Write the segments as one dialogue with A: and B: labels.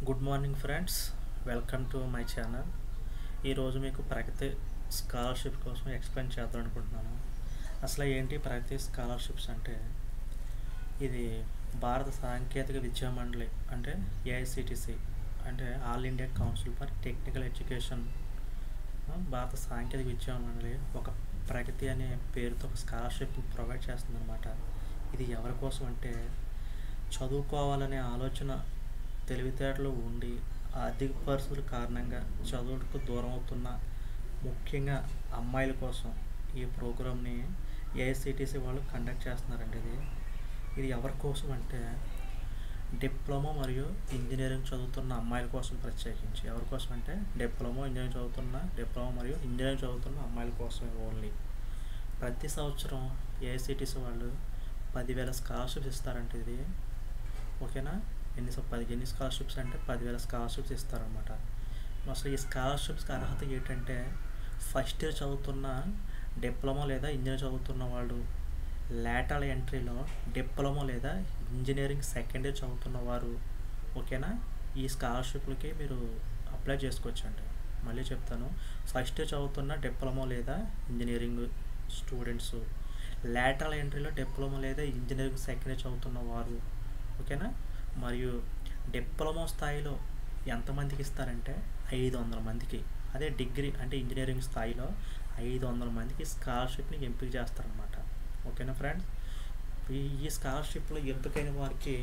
A: good morning friends welcome to my channel ఈరోజు మీకు ప్రగతి scholarship కోసం ఎక్స్ప్లెయిన్ చేద్దాం అనుకుంటున్నాను అసలు ఏంటి ప్రగతి స్కాలర్షిప్స్ అంటే ఇది భారత సాంకేతిక విద్యా మండలి అంటే ఏఐసిటిసి అంటే all India council for technical education ఆ, భారత సాంకేతిక విద్యా మండలి ఒక ప్రగతి అనే పేరుతో ఒక స్కాలర్షిప్ ప్రొవైడ్ చేస్తుందన్నమాట ఇది ఎవరి కోసం అంటే చదువుకోవాలనే ఆలోచన తెలివితేటలు ఉండి ఆర్థిక పరిస్థితుల కారణంగా చదువుకు దూరం అవుతున్న ముఖ్యంగా అమ్మాయిల కోసం ఈ ప్రోగ్రామ్ని ఏఐసిటిసి వాళ్ళు కండక్ట్ చేస్తున్నారండి ఇది ఇది ఎవరి కోసం అంటే డిప్లొమా మరియు ఇంజనీరింగ్ చదువుతున్న అమ్మాయిల కోసం ప్రత్యేకించి ఎవరి కోసం అంటే డిప్లొమా ఇంజనీరింగ్ చదువుతున్న డిప్లొమా మరియు ఇంజనీరింగ్ చదువుతున్న అమ్మాయిల కోసమే ఓన్లీ ప్రతి సంవత్సరం ఏఐసిటిసి వాళ్ళు పదివేల స్కాలర్షిప్స్ ఇస్తారంట ఇది ఓకేనా ఎన్ని స- పది ఎన్ని స్కాలర్షిప్స్ అంటే పదివేల స్కాలర్షిప్స్ ఇస్తారనమాట అసలు ఈ స్కాలర్షిప్స్కి అర్హత ఏంటంటే ఫస్ట్ ఇయర్ చదువుతున్న డిప్లొమా లేదా ఇంజనీర్ చదువుతున్న వాళ్ళు లేటల్ ఎంట్రీలో డిప్లొమా లేదా ఇంజనీరింగ్ సెకండ్ ఇయర్ చదువుతున్న వారు ఓకేనా ఈ స్కాలర్షిప్లకి మీరు అప్లై చేసుకోవచ్చండి మళ్ళీ చెప్తాను ఫస్ట్ ఇయర్ చదువుతున్న డిప్లొమా లేదా ఇంజనీరింగ్ స్టూడెంట్స్ లేటరల్ ఎంట్రీలో డిప్లొమా లేదా ఇంజనీరింగ్ సెకండ్ ఇయర్ చదువుతున్న వారు ఓకేనా మరియు డిప్లొమా స్థాయిలో ఎంతమందికి ఇస్తారంటే ఐదు వందల మందికి అదే డిగ్రీ అంటే ఇంజనీరింగ్ స్థాయిలో ఐదు వందల మందికి స్కాలర్షిప్ని ఎంపిక చేస్తారనమాట ఓకేనా ఫ్రెండ్స్ ఈ ఈ స్కాలర్షిప్లో ఎంపికైన వారికి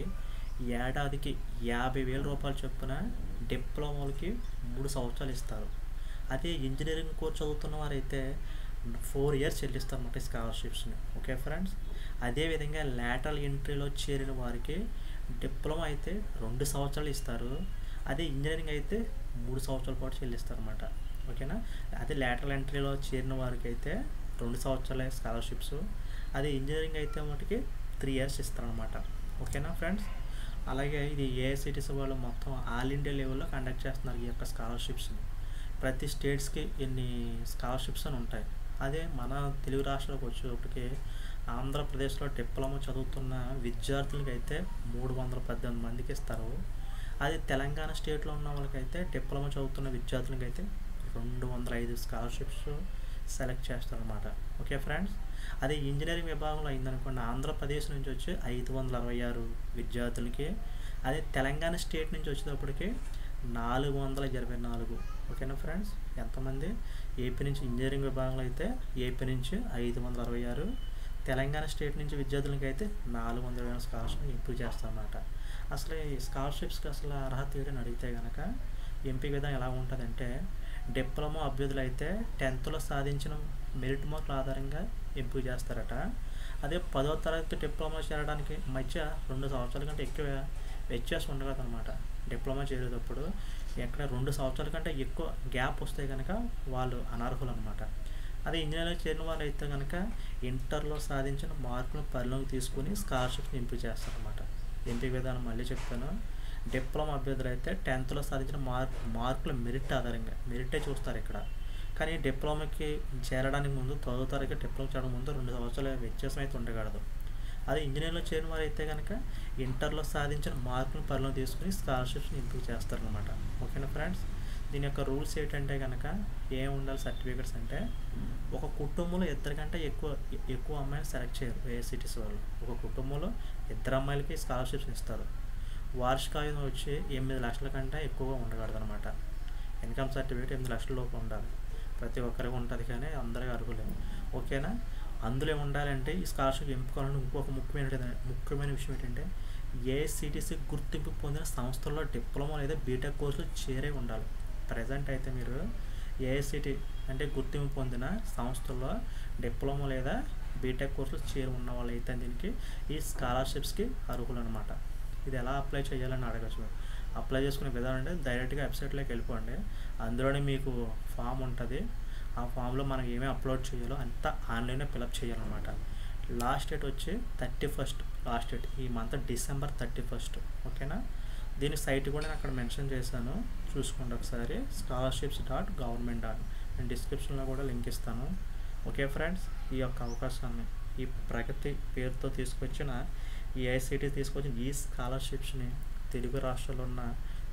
A: ఏడాదికి యాభై వేల రూపాయలు చొప్పున డిప్లొమాలకి మూడు సంవత్సరాలు ఇస్తారు అదే ఇంజనీరింగ్ కోర్స్ చదువుతున్న వారైతే ఫోర్ ఇయర్స్ చెల్లిస్తారు అన్నమాట స్కాలర్షిప్స్ని ఓకే ఫ్రెండ్స్ అదేవిధంగా లేటరల్ ఎంట్రీలో చేరిన వారికి డిప్లొమా అయితే రెండు సంవత్సరాలు ఇస్తారు అదే ఇంజనీరింగ్ అయితే మూడు సంవత్సరాల పాటు చెల్లిస్తారు అనమాట ఓకేనా అదే లేటరల్ ఎంట్రీలో చేరిన వారికి అయితే రెండు సంవత్సరాల స్కాలర్షిప్స్ అదే ఇంజనీరింగ్ అయితే మటుకి త్రీ ఇయర్స్ ఇస్తారనమాట ఓకేనా ఫ్రెండ్స్ అలాగే ఇది ఏఐసిటీసీ వాళ్ళు మొత్తం ఆల్ ఇండియా లెవెల్లో కండక్ట్ చేస్తున్నారు ఈ యొక్క స్కాలర్షిప్స్ని ప్రతి స్టేట్స్కి ఎన్ని స్కాలర్షిప్స్ అని ఉంటాయి అదే మన తెలుగు రాష్ట్రాలకు వచ్చేటప్పటికి ఆంధ్రప్రదేశ్లో డిప్లొమా చదువుతున్న విద్యార్థులకి అయితే మూడు వందల పద్దెనిమిది మందికి ఇస్తారు అదే తెలంగాణ స్టేట్లో ఉన్న వాళ్ళకైతే డిప్లొమా చదువుతున్న విద్యార్థులకి అయితే రెండు వందల ఐదు స్కాలర్షిప్స్ సెలెక్ట్ చేస్తారనమాట ఓకే ఫ్రెండ్స్ అదే ఇంజనీరింగ్ విభాగంలో అయిందనుకోండి ఆంధ్రప్రదేశ్ నుంచి వచ్చి ఐదు వందల అరవై ఆరు విద్యార్థులకి అదే తెలంగాణ స్టేట్ నుంచి వచ్చేటప్పటికి నాలుగు వందల ఇరవై నాలుగు ఓకేనా ఫ్రెండ్స్ ఎంతమంది ఏపీ నుంచి ఇంజనీరింగ్ విభాగంలో అయితే ఏపీ నుంచి ఐదు వందల అరవై ఆరు తెలంగాణ స్టేట్ నుంచి విద్యార్థులకి అయితే నాలుగు వందల ఇరవై స్కాలర్షిప్ ఎంపిక చేస్తారన్నమాట అసలు ఈ స్కాలర్షిప్స్కి అసలు అర్హత ఏంటని అడిగితే కనుక ఎంపిక విధానం ఎలా ఉంటుందంటే డిప్లొమా అభ్యర్థులు అయితే టెన్త్లో సాధించిన మెరిట్ మార్కుల ఆధారంగా ఎంపిక చేస్తారట అదే పదో తరగతి డిప్లొమా చేరడానికి మధ్య రెండు సంవత్సరాల కంటే ఎక్కువ వ్యత్యాసం ఉండకూడదు అనమాట డిప్లొమా చేరేటప్పుడు ఎక్కడ రెండు సంవత్సరాల కంటే ఎక్కువ గ్యాప్ వస్తే కనుక వాళ్ళు అనర్హులు అనమాట అదే ఇంజనీరింగ్ చేరిన వాళ్ళు అయితే కనుక ఇంటర్లో సాధించిన మార్కులను పరిలోకి తీసుకుని స్కాలర్షిప్ని ఎంపిక చేస్తారనమాట ఎంపిక విధానం మళ్ళీ చెప్తాను డిప్లొమా అభ్యర్థులు అయితే టెన్త్లో సాధించిన మార్క్ మార్కుల మెరిట్ ఆధారంగా మెరిటే చూస్తారు ఇక్కడ కానీ డిప్లొమాకి చేరడానికి ముందు తొమ్మిదో తరగతి డిప్లొమా చేరడం ముందు రెండు సంవత్సరాల వ్యత్యాసం అయితే ఉండకూడదు అదే ఇంజనీరింగ్లో చేరిన వారు అయితే కనుక ఇంటర్లో సాధించిన మార్కులను పరిలో తీసుకుని స్కాలర్షిప్స్ని ఎంపిక చేస్తారనమాట ఓకేనా ఫ్రెండ్స్ దీని యొక్క రూల్స్ ఏంటంటే కనుక ఏం ఉండాలి సర్టిఫికేట్స్ అంటే ఒక కుటుంబంలో ఇద్దరికంటే ఎక్కువ ఎక్కువ అమ్మాయిలు సెలెక్ట్ చేయరు ఏఐసిటీస్ వాళ్ళు ఒక కుటుంబంలో ఇద్దరు అమ్మాయిలకి స్కాలర్షిప్స్ ఇస్తారు వార్షిక ఆయుధం వచ్చి ఎనిమిది లక్షల కంటే ఎక్కువగా ఉండకూడదు అనమాట ఇన్కమ్ సర్టిఫికేట్ ఎనిమిది లక్షల లోపు ఉండాలి ప్రతి ఒక్కరికి ఉంటుంది కానీ అందరికీ అర్హులేదు ఓకేనా అందులో ఏమి ఉండాలంటే ఈ స్కాలర్షిప్ ఎంపుకోవాలని ఇంకొక ముఖ్యమైన ముఖ్యమైన విషయం ఏంటంటే ఏఐసిటిసి గుర్తింపు పొందిన సంస్థల్లో డిప్లొమా లేదా బీటెక్ కోర్సులు చేరే ఉండాలి ప్రజెంట్ అయితే మీరు ఏఐసిటి అంటే గుర్తింపు పొందిన సంస్థల్లో డిప్లొమా లేదా బీటెక్ కోర్సులు చేరి ఉన్న వాళ్ళు అయితే దీనికి ఈ స్కాలర్షిప్స్కి అర్హులు అనమాట ఇది ఎలా అప్లై చేయాలని అడగచ్చు అప్లై చేసుకునే విధానం అంటే డైరెక్ట్గా వెబ్సైట్లోకి వెళ్ళిపోండి అందులోనే మీకు ఫామ్ ఉంటుంది ఆ ఫామ్లో మనం ఏమేమి అప్లోడ్ చేయాలో అంతా ఆన్లైన్లో ఫిలప్ చేయాలన్నమాట లాస్ట్ డేట్ వచ్చి థర్టీ ఫస్ట్ లాస్ట్ డేట్ ఈ మంత్ డిసెంబర్ థర్టీ ఫస్ట్ ఓకేనా దీని సైట్ కూడా నేను అక్కడ మెన్షన్ చేశాను చూసుకోండి ఒకసారి స్కాలర్షిప్స్ డాట్ గవర్నమెంట్ డాట్ నేను డిస్క్రిప్షన్లో కూడా లింక్ ఇస్తాను ఓకే ఫ్రెండ్స్ ఈ యొక్క అవకాశాన్ని ఈ ప్రగతి పేరుతో తీసుకొచ్చిన ఈ ఐసీటీ తీసుకొచ్చిన ఈ స్కాలర్షిప్స్ని తెలుగు రాష్ట్రాల్లో ఉన్న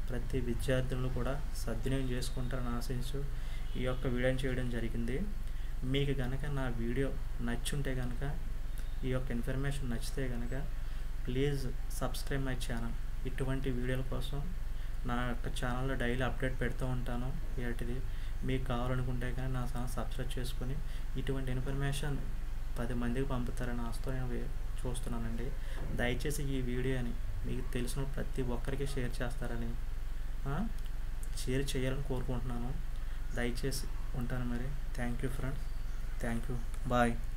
A: ప్రతి విద్యార్థులు కూడా సద్వినియోగం చేసుకుంటారని ఆశించు ఈ యొక్క వీడియోని చేయడం జరిగింది మీకు కనుక నా వీడియో నచ్చుంటే కనుక ఈ యొక్క ఇన్ఫర్మేషన్ నచ్చితే కనుక ప్లీజ్ సబ్స్క్రైబ్ మై ఛానల్ ఇటువంటి వీడియోల కోసం నా యొక్క ఛానల్లో డైలీ అప్డేట్ పెడుతూ ఉంటాను ఏంటిది మీకు కావాలనుకుంటే కానీ నా ఛానల్ సబ్స్క్రైబ్ చేసుకొని ఇటువంటి ఇన్ఫర్మేషన్ పది మందికి పంపుతారని ఆశతో నేను వే- చూస్తున్నానండి దయచేసి ఈ వీడియోని మీకు తెలిసిన ప్రతి ఒక్కరికి షేర్ చేస్తారని ఆ, షేర్ చేయాలని కోరుకుంటున్నాను దయచేసి ఉంటాను మరి thank you friends thank you bye